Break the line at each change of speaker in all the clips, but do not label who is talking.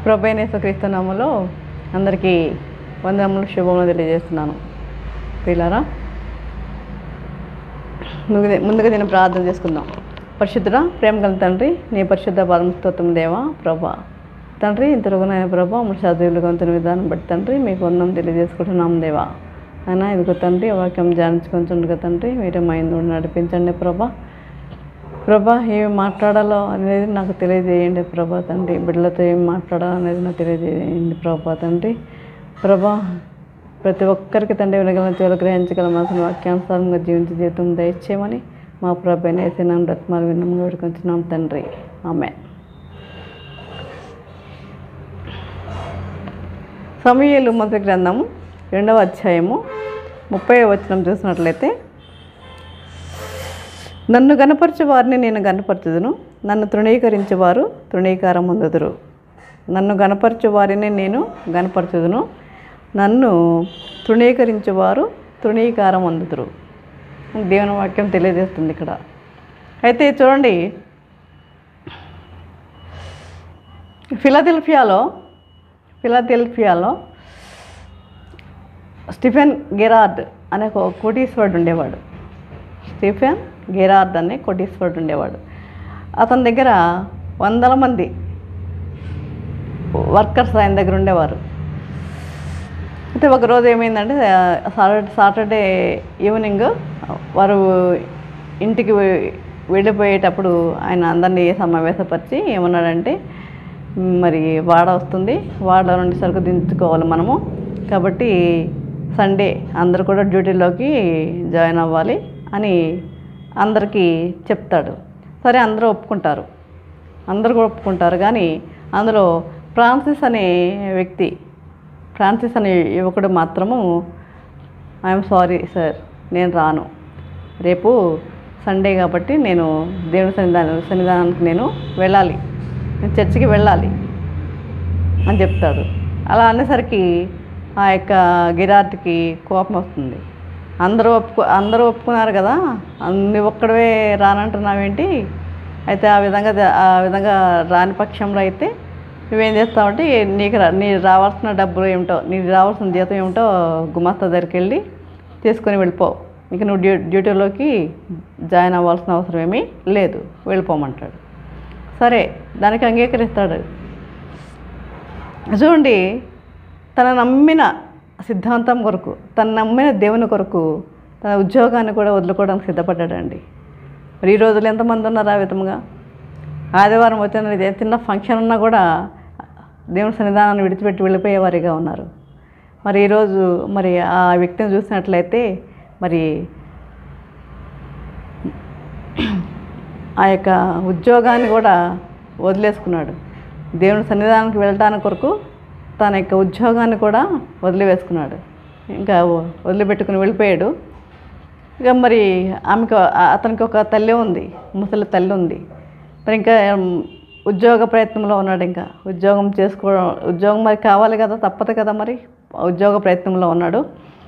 ప్రభైన క్రీస్తునామలో అందరికీ వందనములు శుభములు తెలియజేస్తున్నాను పిల్లరా ముందుగా ముందుగా నేను ప్రార్థన చేసుకుందాం పరిశుద్ధుడ ప్రేమ గల తండ్రి నీ పరిశుద్ధ పరమస్తోత్రం దేవా ప్రభా తండ్రి ఇంతలోనైనా ప్రభా మన చదువులు కొంత విధానం బట్టి తండ్రి మీకు వందం తెలియజేసుకుంటున్నాం దేవా అయినా ఇదిగో తండ్రి వాక్యం ధ్యానించుకుంటుండగా తండ్రి మీరే మైండ్ నడిపించండి ప్రభా ప్రభా ఏమి మాట్లాడాలో అనేది నాకు తెలియజేయండి ప్రభా తండ్రి బిడ్డలతో ఏం మాట్లాడాలో అనేది నాకు తెలియజేయండి ప్రభా తండ్రి ప్రభా ప్రతి ఒక్కరికి తండ్రి వినగల చెవులు గ్రహించగల మనసును వాక్యానుసారంగా జీవించే జీవితం దయచేయమని మా ప్రభు నేసినాం రత్నాలు విన్నాము వేడుకొంచున్నాం తండ్రి ఆమె సమయలు మొదటి గ్రంథము రెండవ అధ్యాయము ముప్పై వచనం చూసినట్లయితే నన్ను గనపరచు వారిని నేను గనపరచుదును నన్ను తృణీకరించేవారు తృణీకారం పొందుదురు నన్ను గనపరచు వారిని నేను గనపరచుదును నన్ను తృణీకరించేవారు తృణీకారం పొందుదురు దేవుని వాక్యం తెలియజేస్తుంది ఇక్కడ అయితే చూడండి ఫిలాదెల్ఫియాలో ఫిలాదెల్ఫియాలో స్టిఫెన్ గెరార్డ్ అనే ఒక కోటీశ్వరుడు ఉండేవాడు స్టీఫెన్ గెరార్డ్ అనే కోటీశ్వరుడు ఉండేవాడు అతని దగ్గర వందల మంది వర్కర్స్ ఆయన దగ్గర ఉండేవారు అయితే ఒకరోజు ఏమైందంటే సాటర్డే సాటర్డే ఈవినింగ్ వారు ఇంటికి వె- వెళ్ళిపోయేటప్పుడు ఆయన అందరినీ సమావేశపరిచి ఏమన్నాడంటే మరి వాడ వస్తుంది వాడ నుండి సరుకు దించుకోవాలి మనము కాబట్టి సండే అందరూ కూడా డ్యూటీలోకి జాయిన్ అవ్వాలి అని అందరికీ చెప్తాడు సరే అందరూ ఒప్పుకుంటారు అందరూ కూడా ఒప్పుకుంటారు కానీ అందులో ఫ్రాన్సిస్ అనే వ్యక్తి ఫ్రాన్సిస్ అనే యువకుడు మాత్రము ఐఎమ్ సారీ సార్ నేను రాను రేపు సండే కాబట్టి నేను దేవుని సన్నిధానం సన్నిధానానికి నేను వెళ్ళాలి నేను చర్చికి వెళ్ళాలి అని చెప్తాడు అలా అనేసరికి ఆ యొక్క గిరార్డ్కి కోపం వస్తుంది అందరూ ఒప్పుకో అందరూ ఒప్పుకున్నారు కదా అన్ని ఒక్కడవే రానంటున్నావేంటి అయితే ఆ విధంగా జ- ఆ విధంగా రాని పక్షంలో అయితే నువ్వేం చేస్తావంటే నీకు రా- నీ రావాల్సిన డబ్బులు ఏమిటో నీకు రావాల్సిన జీతం ఏమిటో గుమాస్తా దగ్గరికి వెళ్ళి తీసుకొని వెళ్ళిపో ఇక నువ్వు డ్యూ డ్యూటీలోకి జాయిన్ అవ్వాల్సిన అవసరం ఏమీ లేదు వెళ్ళిపోమంటాడు సరే దానికి అంగీకరిస్తాడు చూడండి తన నమ్మిన సిద్ధాంతం కొరకు తన నమ్మిన దేవుని కొరకు తన ఉద్యోగాన్ని కూడా వదులుకోవడానికి సిద్ధపడ్డాడండి మరి ఈ రోజులు ఎంతమంది ఉన్నారు ఆ విధముగా ఆదివారం వచ్చిన ఏ చిన్న ఫంక్షన్ ఉన్నా కూడా దేవుని సన్నిధానాన్ని విడిచిపెట్టి వెళ్ళిపోయేవారిగా ఉన్నారు మరి ఈరోజు మరి ఆ వ్యక్తిని చూసినట్లయితే మరి ఆ యొక్క ఉద్యోగాన్ని కూడా వదిలేసుకున్నాడు దేవుని సన్నిధానానికి వెళ్ళటానికి కొరకు తన యొక్క ఉద్యోగాన్ని కూడా వదిలివేసుకున్నాడు ఇంకా వ- వదిలిపెట్టుకుని వెళ్ళిపోయాడు ఇక మరి ఆమెకు ఆ- అతనికి ఒక తల్లి ఉంది ముసలి తల్లి ఉంది మరి ఇంకా ఉమ్, ఉద్యోగ ప్రయత్నంలో ఉన్నాడు ఇంకా ఉద్యోగం చేసుకోవడం ఉద్యోగం మరి కావాలి కదా తప్పదు కదా మరి ఉద్యోగ ప్రయత్నంలో ఉన్నాడు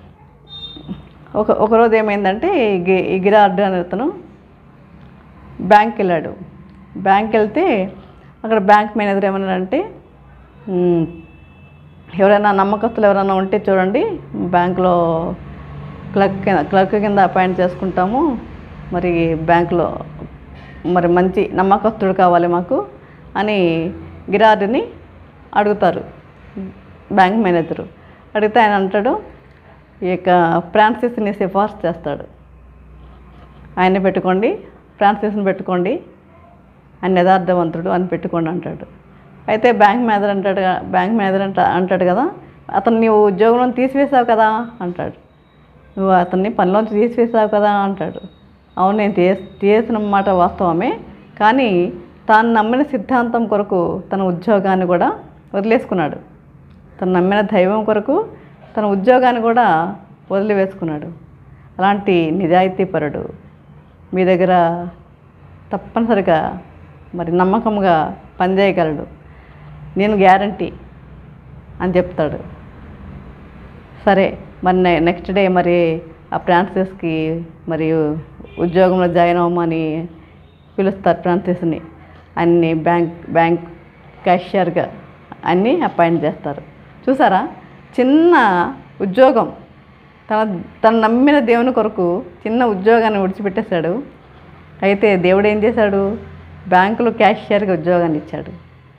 ఒక ఒకరోజు ఏమైందంటే ఈ గి- ఈ గిరార్డ్ అనే అతను బ్యాంక్ వెళ్ళాడు బ్యాంక్ వెళ్తే అక్కడ బ్యాంక్ మేనేజర్ ఏమన్నాడంటే "మ్మ్, ఎవరైనా నమ్మకస్తులు ఎవరైనా ఉంటే చూడండి బ్యాంకులో క్లర్క్ కింద క్లర్క్ కింద అపాయింట్ చేసుకుంటాము మరి బ్యాంకులో మరి మంచి నమ్మకస్తుడు కావాలి మాకు అని గిరార్డ్ని అడుగుతారు బ్యాంక్ మేనేజరు అడిగితే ఆయన అంటాడు ఈ యొక్క ఫ్రాన్సిస్ని సిఫార్సు చేస్తాడు ఆయన్ని పెట్టుకోండి ఫ్రాన్సిస్ని పెట్టుకోండి ఆయన యథార్థవంతుడు అని పెట్టుకోండి అంటాడు అయితే బ్యాంక్ మేనేజర్ అంటాడు గా- బ్యాంక్ మేనేజర్ అంట అంటాడు కదా అతను నీవు ఉద్యోగంలో తీసివేసావు కదా అంటాడు నువ్వు అతన్ని పనిలోంచి తీసివేసావు కదా అంటాడు అవును నేను తీయ తీసిన మాట వాస్తవమే కానీ తాను నమ్మిన సిద్ధాంతం కొరకు తన ఉద్యోగాన్ని కూడా వదిలేసుకున్నాడు తను నమ్మిన దైవం కొరకు తన ఉద్యోగాన్ని కూడా వదిలివేసుకున్నాడు అలాంటి నిజాయితీపరుడు మీ దగ్గర తప్పనిసరిగా మరి నమ్మకంగా పనిచేయగలడు నేను గ్యారంటీ అని చెప్తాడు సరే మరి నె- నెక్స్ట్ డే మరి ఆ ఫ్రాన్సిస్కి మరియు ఉద్యోగంలో జాయిన్ అవ్వమని పిలుస్తారు ఫ్రాన్సిస్ని అన్ని బ్యాంక్ బ్యాంక్ క్యాషియర్గా అన్నీ అపాయింట్ చేస్తారు చూసారా చిన్న ఉద్యోగం తన తను నమ్మిన దేవుని కొరకు చిన్న ఉద్యోగాన్ని విడిచిపెట్టేశాడు అయితే దేవుడు ఏం చేశాడు బ్యాంకులో క్యాషియర్గా ఉద్యోగాన్ని ఇచ్చాడు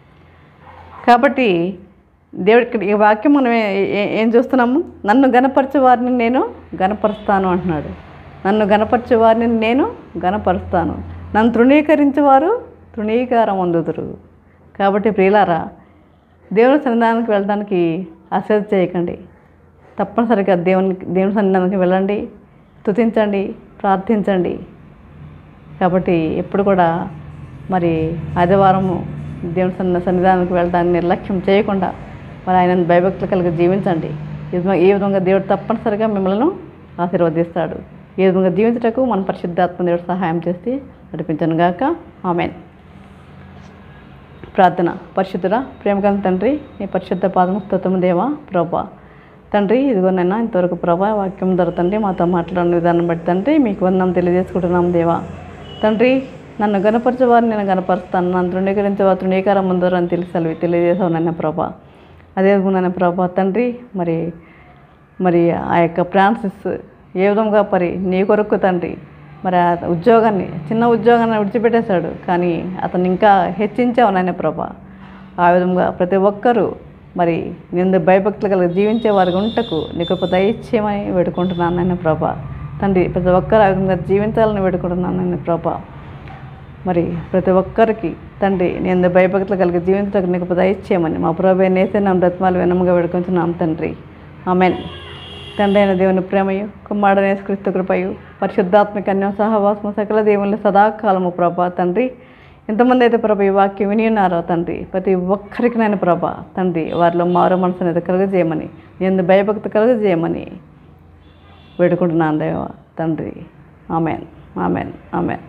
కాబట్టి దేవుడి ఇక్కడ ఈ వాక్యం మనం ఏ- ఏ- ఏం చూస్తున్నాము నన్ను గనపరచే వారిని నేను గనపరుస్తాను అంటున్నాడు నన్ను గనపరచే వారిని నేను గనపరుస్తాను నన్ను తృణీకరించేవారు తృణీకారం అందుదురు కాబట్టి ప్రియులారా దేవుని సన్నిధానానికి వెళ్ళడానికి అశ్రద్ధ చేయకండి తప్పనిసరిగా దేవుని దేవుని సన్నిధానానికి వెళ్ళండి స్తుతించండి ప్రార్థించండి కాబట్టి ఎప్పుడు కూడా మరి ఆదివారము దేవుని సన్ని సన్నిధానానికి వెళ్ళడానికి నిర్లక్ష్యం చేయకుండా మరి ఆయన భయభక్తులు కలిగి జీవించండి ఈ విధంగా- ఈ విధంగా దేవుడు తప్పనిసరిగా మిమ్మల్ని ఆశీర్వదిస్తాడు ఈ విధంగా జీవించటకు మన పరిశుద్ధాత్మ దేవుడు సహాయం చేసి నడిపించను గాక ఆమెన్ ప్రార్థన పరిశుద్ధుడ ప్రేమగల తండ్రి నీ పరిశుద్ధ పాదము స్తోత్రము దేవా ప్రభా తండ్రి ఇదిగోనైనా ఇంతవరకు ప్రభా వాక్యం ద్వారా తండ్రి మాతో మాట్లాడిన విధానం బట్టి తండ్రి మీకు వందనం తెలియజేసుకుంటున్నాం దేవా తండ్రి నన్ను గనపరిచే వారిని నేను గనపరుస్తాను నన్ను తృణీకరించే వారు తృణీకారం ముందరు అని తెలిసి తెలియజేసావు నన్న ప్రభా అదే విధంగా ప్రభా తండ్రి మరి మరి ఆ యొక్క ఫ్రాన్సిస్ ఏ విధంగా మరి నీ కొరకు తండ్రి మరి ఆ ఉద్యోగాన్ని చిన్న ఉద్యోగాన్ని విడిచిపెట్టేశాడు కానీ అతను ఇంకా హెచ్చించావు నాయన ప్రభా ఆ విధంగా ప్రతి ఒక్కరూ మరి నిందు భయభక్తులు కలిగి జీవించే వారి గుంటకు నీ కృప దయచేయమని వేడుకుంటున్నాను నాయన ప్రభా తండ్రి ప్రతి ఒక్కరు ఆ విధంగా జీవించాలని వేడుకుంటున్నాను నాయన ప్రభా మరి ప్రతి ఒక్కరికి తండ్రి నేను భయభక్తులు కలిగి జీవించడానికి నీకు దయచేయమని మా ప్రభు నేసే నా బ్రతమాలు వినముగా వేడుకుంటున్నాం తండ్రి ఆమెన్ తండ్రి అయిన దేవుని ప్రేమయు కుమారుడనే క్రీస్తు కృపయు పరిశుద్ధాత్మిక అన్యం సహవాసము సకల దేవుని సదాకాలము ప్రభా తండ్రి ఎంతమంది అయితే ప్రభా ఈ వాక్యం విని ఉన్నారో తండ్రి ప్రతి ఒక్కరికి నేను ప్రభా తండ్రి వారిలో మారు మనసు అనేది కలుగజేయమని నేను భయభక్తి కలుగజేయమని వేడుకుంటున్నాను దేవా తండ్రి ఆమెన్ ఆమెన్ ఆమెన్